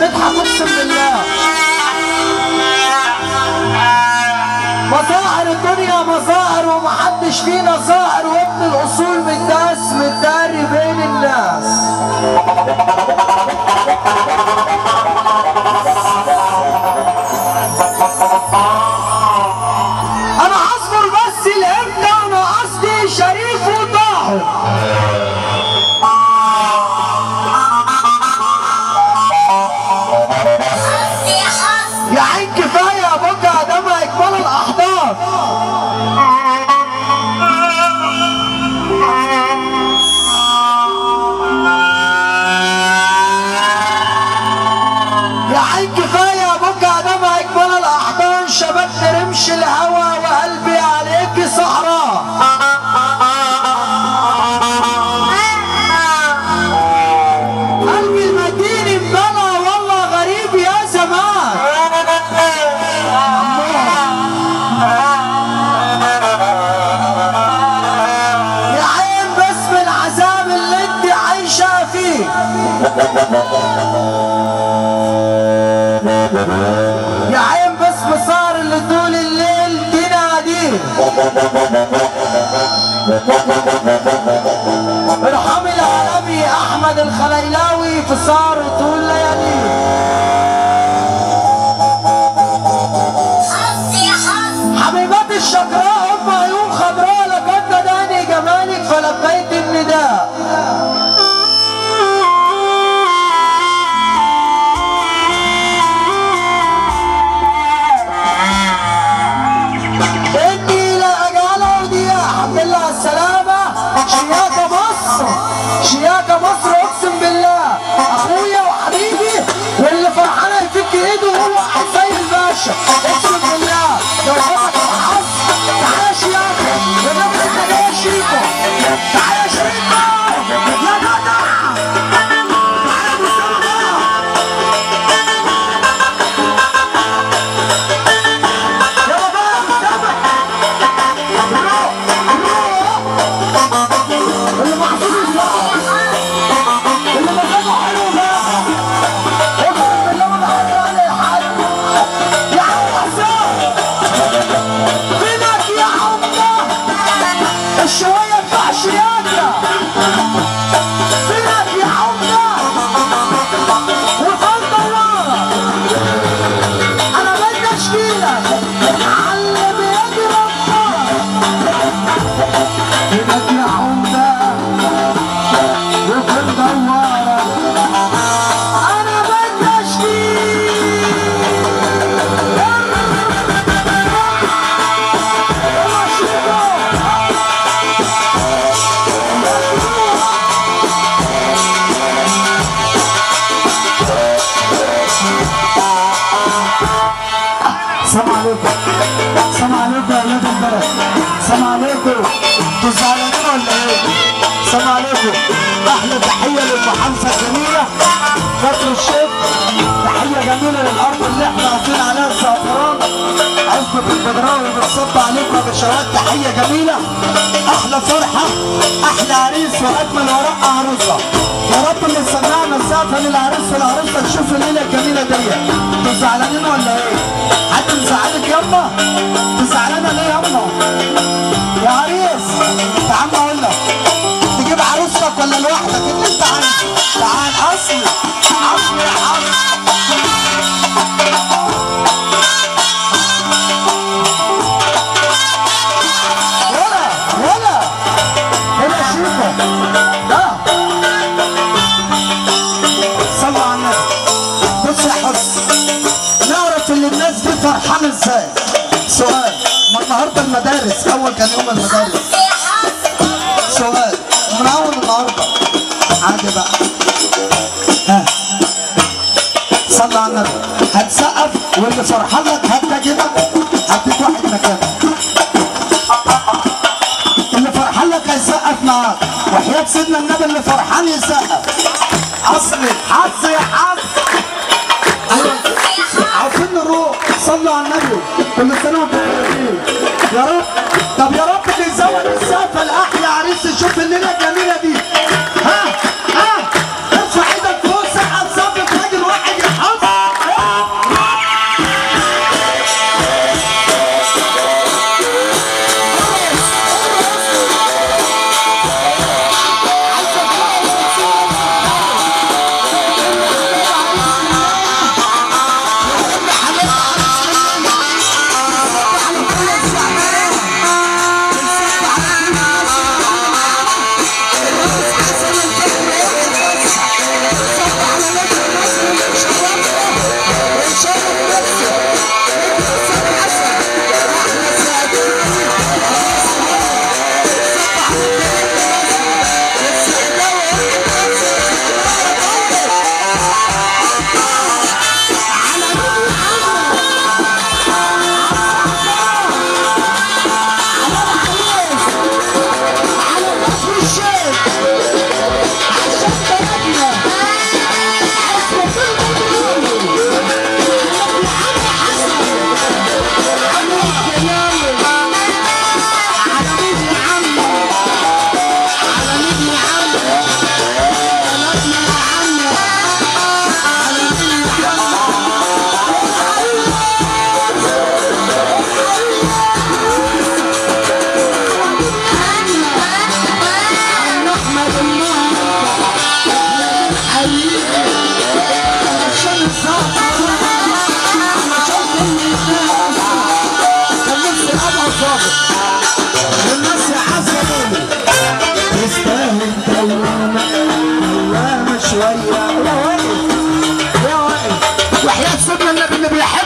بتضحك اقسم بالله مظاهر الدنيا مظاهر ومحدش فينا ظاهر وابن الاصول متداس متداري بين الناس انا هصبر بس لامتى انا قصدي شريف وطاهر يا عين كفايه يا بكا ده ما اكمل الاحضان يا عين كفايه يا بكا ده ما اكمل الاحضان شبكت رمش الهوى وقلبي عليك صحراء قلبي المديني انبلى والله غريب يا زمان يا عين باسم العذاب اللي انت عايشة فيه يا عين باسم صار اللي طول الليل تناديه ارحم العالمي احمد الخليلاوي في صار طول لياليه حبيبات الشقراء هم عيون خضراء لقد نداني جمالك فلبيت النداء اني لا اجعل اوديع الحمد لله على السلامة شياكة مصر شياكة مصر اقسم بالله اخويا وحبيبي واللي فرحان يفك ايده هو حسين الباشا اقسم بالله لو فتح الحظ تعالى يا شياكة بالنبي احنا جاي يا شيكو تعالى يا شيكو يا جدع تعالى يا مصطفى يا بابا يا مصطفى روح روح اللي محطوط يطلع اللي مزاجه حلو بقى اقسم بالله ما بحب عليه حد يا عم حسام فينك يا عمده الشويه بتاع شياكه فينك يا عمده وفضل ورا انا بدي اشكيلك علم يضرب هناك يا عمده وفي الدواره انا بدي اشكيلك يلا شيكو السلام عليكم السلام عليكم يا ولاد البلد السلام عليكم انتوا زعلانين ولا ايه؟ السلام عليكم احلى تحيه للمحافظه الجميله كفر الشيخ تحيه جميله للارض اللي احنا واقفين عليها الزعفران عزبة البدراوي بتصب عليكم يا بشوات تحيه جميله احلى فرحه احلى عريس واجمل ورق عروسه يا رب اللي سمعنا السقف للعريس والعروسه تشوف الليله الجميله دي انتوا زعلانين ولا ايه؟ حد مزعلك ياما؟ انت زعلانه ليه ياما؟ يا عريس تعال اقول لك تجيب عروستك ولا لوحدك اللي انت عايزه تعال اصلي اصلي يا حبيبي ولا ولا هنا شيكو ده صلوا على النبي بص يا حس نعرف ان الناس دي فرحانه ازاي سؤال ما النهارده المدارس اول كان يوم المدارس سؤال من اول النهارده عادي بقى ها صلى على النبي هتسقف واللي فرحان لك هتجيبك هديك واحد مكانك اللي فرحان لك هيسقف معاك وحياة سيدنا النبي اللي فرحان يسقف اصلي حظ يا حظ ايوه عارفين نروح صلوا على النبي كل سنه وانتم طيبين يا رب طب يا رب تزود السقف الاحلى عريس تشوف الليله الجميله دي ها ها ارفع ايدك فوق سقف صف راجل واحد يا حظ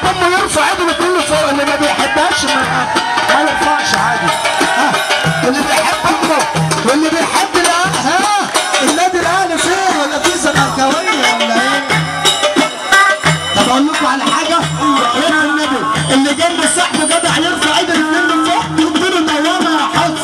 بيحب امه يرفع ايده كله فوق اللي ما بيحبهاش ما, ما يرفعش عادي ها اللي بيحب امه واللي بيحب الاهلي ها النادي الاهلي فين ولا في زملكاويه ولا ايه؟ طب اقول لكم على حاجه هنا النبي اللي جنب صاحبه جدع يرفع ايده الاثنين لفوق يديله النوامه يا حظ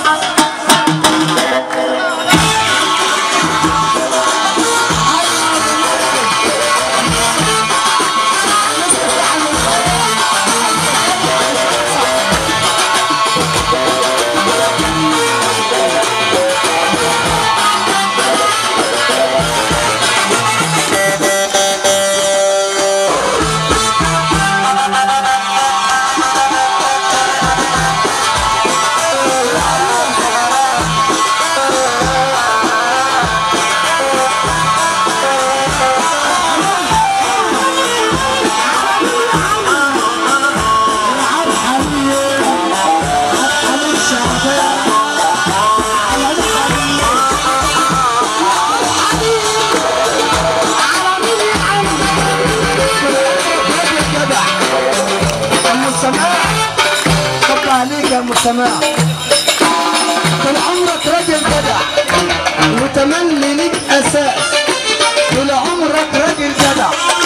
العب حبيب على الشعبان على الحبيب جدع ام السماع طب عليك يا ام السماع طول عمرك راجل جدع وتملي ليك اساس طول عمرك راجل جدع